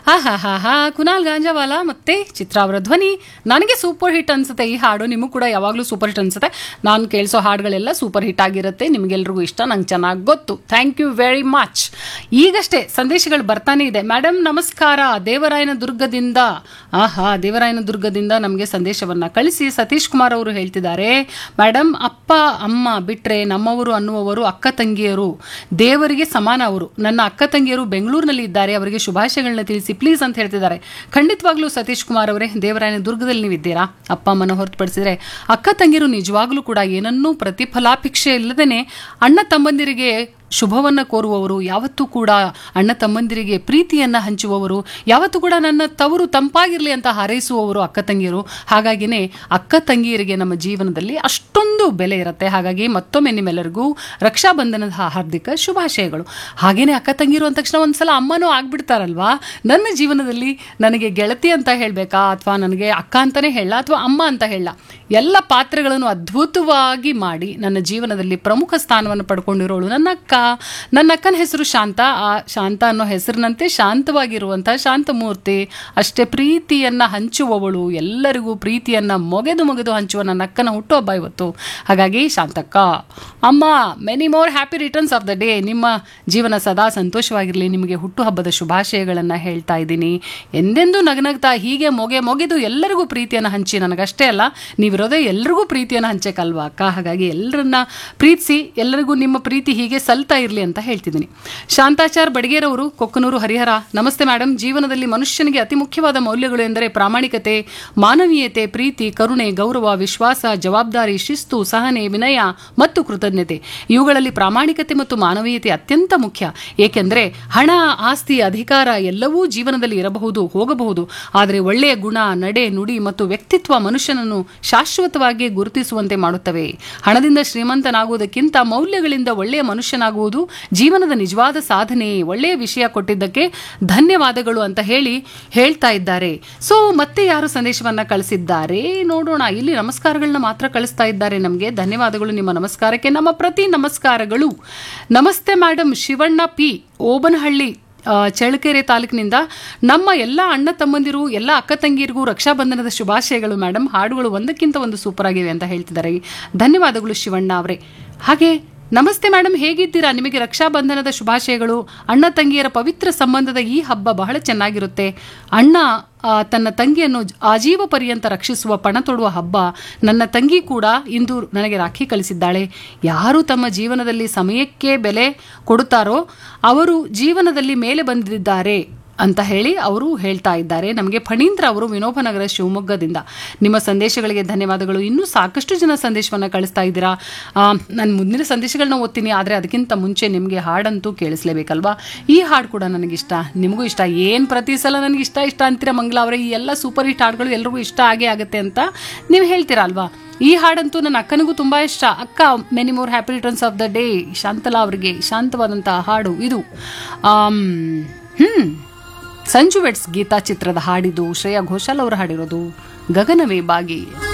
ಹಾ ಹಾ ಹಾ ಹಾ ಕುನಾಲ್ ಗಾಂಜಾವಾಲ ಮತ್ತೆ ಚಿತ್ರ ಅವರ ಧ್ವನಿ ನನಗೆ ಸೂಪರ್ ಹಿಟ್ ಅನ್ಸುತ್ತೆ ಈ ಹಾಡು ನಿಮಗೂ ಕೂಡ ಯಾವಾಗಲೂ ಸೂಪರ್ ಹಿಟ್ ಅನ್ಸುತ್ತೆ ನಾನು ಕೇಳಿಸೋ ಹಾಡುಗಳೆಲ್ಲ ಸೂಪರ್ ಹಿಟ್ ಆಗಿರುತ್ತೆ ನಿಮಗೆಲ್ರಿಗೂ ಇಷ್ಟ ನಂಗೆ ಚೆನ್ನಾಗಿ ಗೊತ್ತು ಥ್ಯಾಂಕ್ ಯು ವೆರಿ ಮಚ್ ಈಗಷ್ಟೇ ಸಂದೇಶಗಳು ಬರ್ತಾನೆ ಇದೆ ಮೇಡಮ್ ನಮಸ್ಕಾರ ದೇವರಾಯನ ದುರ್ಗದಿಂದ ಆಹಾ ದೇವರಾಯನ ದುರ್ಗದಿಂದ ನಮಗೆ ಸಂದೇಶವನ್ನ ಕಳಿಸಿ ಸತೀಶ್ ಕುಮಾರ್ ಅವರು ಹೇಳ್ತಿದ್ದಾರೆ ಮೇಡಮ್ ಅಪ್ಪ ಅಮ್ಮ ಬಿಟ್ರೆ ನಮ್ಮವರು ಅನ್ನುವವರು ಅಕ್ಕ ತಂಗಿಯರು ದೇವರಿಗೆ ಸಮಾನ ಅವರು ನನ್ನ ಅಕ್ಕ ತಂಗಿಯರು ಬೆಂಗಳೂರಿನಲ್ಲಿ ಇದ್ದಾರೆ ಅವರಿಗೆ ಶುಭಾಶಯಗಳನ್ನ ತಿಳಿಸಿ ಪ್ಲೀಸ್ ಅಂತ ಹೇಳ್ತಿದ್ದಾರೆ ಖಂಡಿತವಾಗ್ಲೂ ಸತೀಶ್ ಕುಮಾರ್ ಅವರೇ ದೇವರಾಯನ ದುರ್ಗದಲ್ಲಿ ನೀವಿದ್ದೀರಾ ಅಪ್ಪ ಅಮ್ಮನ ಹೊರತುಪಡಿಸಿದ್ರೆ ಅಕ್ಕ ತಂಗಿಯರು ನಿಜವಾಗ್ಲೂ ಕೂಡ ಏನನ್ನೂ ಪ್ರತಿಫಲಾಪೇಕ್ಷೆ ಇಲ್ಲದೇನೆ ಅಣ್ಣ ತಮ್ಮಂದಿರಿಗೆ ಶುಭವನ್ನ ಕೋರುವವರು ಯಾವತ್ತೂ ಕೂಡ ಅಣ್ಣ ತಮ್ಮಂದಿರಿಗೆ ಪ್ರೀತಿಯನ್ನ ಹಂಚುವವರು ಯಾವತ್ತೂ ಕೂಡ ನನ್ನ ತವರು ತಂಪಾಗಿರಲಿ ಅಂತ ಹಾರೈಸುವವರು ಅಕ್ಕ ತಂಗಿಯರು ಹಾಗಾಗಿನೇ ಅಕ್ಕ ತಂಗಿಯರಿಗೆ ನಮ್ಮ ಜೀವನದಲ್ಲಿ ಅಷ್ಟೊಂದು ಬೆಲೆ ಇರುತ್ತೆ ಹಾಗಾಗಿ ಮತ್ತೊಮ್ಮೆ ನಿಮ್ಮೆಲ್ಲರಿಗೂ ರಕ್ಷಾಬಂಧನದ ಹಾರ್ದಿಕ ಶುಭಾಶಯಗಳು ಹಾಗೇನೆ ಅಕ್ಕ ತಂಗಿರು ಅಂದ ತಕ್ಷಣ ಒಂದ್ಸಲ ಅಮ್ಮನೂ ಆಗ್ಬಿಡ್ತಾರಲ್ವಾ ನನ್ನ ಜೀವನದಲ್ಲಿ ನನಗೆ ಗೆಳತಿ ಅಂತ ಹೇಳಬೇಕಾ ಅಥವಾ ನನಗೆ ಅಕ್ಕ ಅಂತಾನೆ ಹೇಳ ಅಥವಾ ಅಮ್ಮ ಅಂತ ಹೇಳ ಎಲ್ಲ ಪಾತ್ರಗಳನ್ನು ಅದ್ಭುತವಾಗಿ ಮಾಡಿ ನನ್ನ ಜೀವನದಲ್ಲಿ ಪ್ರಮುಖ ಸ್ಥಾನವನ್ನು ಪಡ್ಕೊಂಡಿರೋಳು ನನ್ನ ಅಕ್ಕ ನನ್ನ ಅಕ್ಕನ ಹೆಸರು ಶಾಂತ ಆ ಶಾಂತ ಅನ್ನೋ ಹೆಸರಿನಂತೆ ಶಾಂತವಾಗಿರುವಂಥ ಶಾಂತಮೂರ್ತಿ ಅಷ್ಟೇ ಪ್ರೀತಿಯನ್ನ ಹಂಚುವವಳು ಎಲ್ಲರಿಗೂ ಪ್ರೀತಿಯನ್ನ ಮೊಗೆದು ಮೊಗೆದು ಹಂಚುವ ನನ್ನ ಅಕ್ಕನ ಹುಟ್ಟುಹಬ್ಬ ಇವತ್ತು ಹಾಗಾಗಿ ಶಾಂತಕ್ಕ ಅಮ್ಮ many more happy returns of the day ನಿಮ್ಮ ಜೀವನ ಸದಾ ಸಂತೋಷವಾಗಿರಲಿ ನಿಮಗೆ ಹುಟ್ಟುಹಬ್ಬದ ಶುಭಾಶಯಗಳನ್ನು ಹೇಳ್ತಾ ಇದ್ದೀನಿ ಎಂದೆಂದೂ ನಗನಗ್ತಾ ಹೀಗೆ ಮೊಗೆ ಮೊಗೆದು ಎಲ್ಲರಿಗೂ ಪ್ರೀತಿಯನ್ನು ಹಂಚಿ ನನಗಷ್ಟೇ ಅಲ್ಲ ನೀವಿರೋದೇ ಎಲ್ರಿಗೂ ಪ್ರೀತಿಯನ್ನು ಹಂಚಕ್ಕಲ್ವಾ ಅಕ್ಕ ಹಾಗಾಗಿ ಎಲ್ಲರನ್ನ ಪ್ರೀತಿಸಿ ಎಲ್ಲರಿಗೂ ನಿಮ್ಮ ಪ್ರೀತಿ ಹೀಗೆ ಸಲ್ತಾ ಇರಲಿ ಅಂತ ಹೇಳ್ತಿದ್ದೀನಿ ಶಾಂತಾಚಾರ್ ಬಡಿಗೇರವರು ಕೊಕ್ಕನೂರು ಹರಿಹರ ನಮಸ್ತೆ ಮೇಡಮ್ ಜೀವನದಲ್ಲಿ ಮನುಷ್ಯನಿಗೆ ಅತಿ ಮುಖ್ಯವಾದ ಮೌಲ್ಯಗಳು ಎಂದರೆ ಪ್ರಾಮಾಣಿಕತೆ ಮಾನವೀಯತೆ ಪ್ರೀತಿ ಕರುಣೆ ಗೌರವ ವಿಶ್ವಾಸ ಜವಾಬ್ದಾರಿ ಶಿಸ್ತು ಸಹನೆ ವಿನಯ ಮತ್ತು ಕೃತಜ್ಞತೆ ಇವುಗಳಲ್ಲಿ ಪ್ರಾಮಾಣಿಕತೆ ಮತ್ತು ಮಾನವೀಯತೆ ಅತ್ಯಂತ ಮುಖ್ಯ ಏಕೆಂದರೆ ಹಣ ಆಸ್ತಿ ಅಧಿಕಾರ ಎಲ್ಲವೂ ಜೀವನದಲ್ಲಿ ಇರಬಹುದು ಹೋಗಬಹುದು ಆದರೆ ಒಳ್ಳೆಯ ಗುಣ ನಡೆ ನುಡಿ ಮತ್ತು ವ್ಯಕ್ತಿತ್ವ ಮನುಷ್ಯನನ್ನು ಶಾಶ್ವತವಾಗಿ ಗುರುತಿಸುವಂತೆ ಮಾಡುತ್ತವೆ ಹಣದಿಂದ ಶ್ರೀಮಂತನಾಗುವುದಕ್ಕಿಂತ ಮೌಲ್ಯಗಳಿಂದ ಒಳ್ಳೆಯ ಮನುಷ್ಯನಾಗುವುದು ಜೀವನದ ನಿಜವಾದ ಸಾಧನೆ ಒಳ್ಳೆಯ ವಿಷಯ ಕೊಟ್ಟಿದ್ದಕ್ಕೆ ಧನ್ಯವಾದಗಳು ಅಂತ ಹೇಳಿ ಹೇಳ್ತಾ ಇದ್ದಾರೆ ಸೊ ಮತ್ತೆ ಯಾರು ಸಂದೇಶವನ್ನ ಕಳಿಸಿದ್ದಾರೆ ನೋಡೋಣ ಇಲ್ಲಿ ನಮಸ್ಕಾರಗಳನ್ನ ಮಾತ್ರ ಕಳಿಸ್ತಾ ಇದ್ದಾರೆ ನಮಗೆ ಧನ್ಯವಾದಗಳು ನಿಮ್ಮ ನಮಸ್ಕಾರಕ್ಕೆ ನಮ್ಮ ಪ್ರತಿ ನಮಸ್ಕಾರಗಳು ನಮಸ್ತೆ ಮೇಡಮ್ ಶಿವಣ್ಣ ಪಿ ಓಬನಹಳ್ಳಿ ಆ, ಚಳ್ಳಕೆರೆ ತಾಲೂಕಿನಿಂದ ನಮ್ಮ ಎಲ್ಲ ಅಣ್ಣ ತಮ್ಮಂದಿರು ಎಲ್ಲ ಅಕ್ಕ ತಂಗಿಯರಿಗೂ ರಕ್ಷಾಬಂಧನದ ಶುಭಾಶಯಗಳು ಮೇಡಮ್ ಹಾಡುಗಳು ಒಂದಕ್ಕಿಂತ ಒಂದು ಸೂಪರ್ ಆಗಿವೆ ಅಂತ ಹೇಳ್ತಿದ್ದಾರೆ ಧನ್ಯವಾದಗಳು ಶಿವಣ್ಣ ಅವರೇ ಹಾಗೆ ನಮಸ್ತೆ ಮೇಡಮ್ ಹೇಗಿದ್ದೀರಾ ನಿಮಗೆ ರಕ್ಷಾಬಂಧನದ ಶುಭಾಶಯಗಳು ಅಣ್ಣ ತಂಗಿಯರ ಪವಿತ್ರ ಸಂಬಂಧದ ಈ ಹಬ್ಬ ಬಹಳ ಚೆನ್ನಾಗಿರುತ್ತೆ ಅಣ್ಣ ಆ, ತನ್ನ ತಂಗಿಯನ್ನು ಜ- ಆಜೀವ ಪರ್ಯಂತ ರಕ್ಷಿಸುವ ಪಣ ತೊಡುವ ಹಬ್ಬ ನನ್ನ ತಂಗಿ ಕೂಡ ಇಂದು ನನಗೆ ರಾಖಿ ಕಳಿಸಿದ್ದಾಳೆ ಯಾರು ತಮ್ಮ ಜೀವನದಲ್ಲಿ ಸಮಯಕ್ಕೆ ಬೆಲೆ ಕೊಡುತ್ತಾರೋ ಅವರು ಜೀವನದಲ್ಲಿ ಮೇಲೆ ಬಂದಿದ್ದಾರೆ ಅಂತ ಹೇಳಿ ಅವರು ಹೇಳ್ತಾ ಇದ್ದಾರೆ ನಮಗೆ ಫಣೀಂದ್ರ ಅವರು ವಿನೋಬನಗರ ಶಿವಮೊಗ್ಗದಿಂದ ನಿಮ್ಮ ಸಂದೇಶಗಳಿಗೆ ಧನ್ಯವಾದಗಳು ಇನ್ನೂ ಸಾಕಷ್ಟು ಜನ ಸಂದೇಶವನ್ನು ಕಳಿಸ್ತಾ ಇದ್ದೀರಾ ನಾನು ಮುಂದಿನ ಸಂದೇಶಗಳನ್ನ ಓದ್ತೀನಿ ಆದರೆ ಅದಕ್ಕಿಂತ ಮುಂಚೆ ನಿಮಗೆ ಹಾಡಂತೂ ಕೇಳಿಸ್ಲೇಬೇಕಲ್ವಾ ಈ ಹಾಡು ಕೂಡ ನನಗಿಷ್ಟ ನಿಮಗೂ ಇಷ್ಟ ಏನು ಪ್ರತಿ ಸಲ ನನಗೆ ಇಷ್ಟ ಇಷ್ಟ ಅಂತೀರ ಮಂಗಳ ಅವರೇ ಈ ಎಲ್ಲ ಸೂಪರ್ ಹಿಟ್ ಹಾಡುಗಳು ಎಲ್ರಿಗೂ ಇಷ್ಟ ಆಗೇ ಆಗುತ್ತೆ ಅಂತ ನೀವು ಹೇಳ್ತೀರಾ ಅಲ್ವಾ ಈ ಹಾಡಂತೂ ನನ್ನ ಅಕ್ಕನಿಗೂ ತುಂಬಾ ಇಷ್ಟ ಅಕ್ಕ many more happy returns of the day Shantala ಅವರಿಗೆ ಶಾಂತವಾದಂತಹ ಹಾಡು ಇದು ಆಮ್, ಹ್ಮ್ ಸಂಜು ವೆಟ್ಸ್ ಗೀತಾ ಚಿತ್ರದ ಹಾಡಿದು ಶ್ರೇಯಾ ಘೋಷಾಲ್ ಅವರು ಹಾಡಿರೋದು ಗಗನವೇ ಬಾಗಿ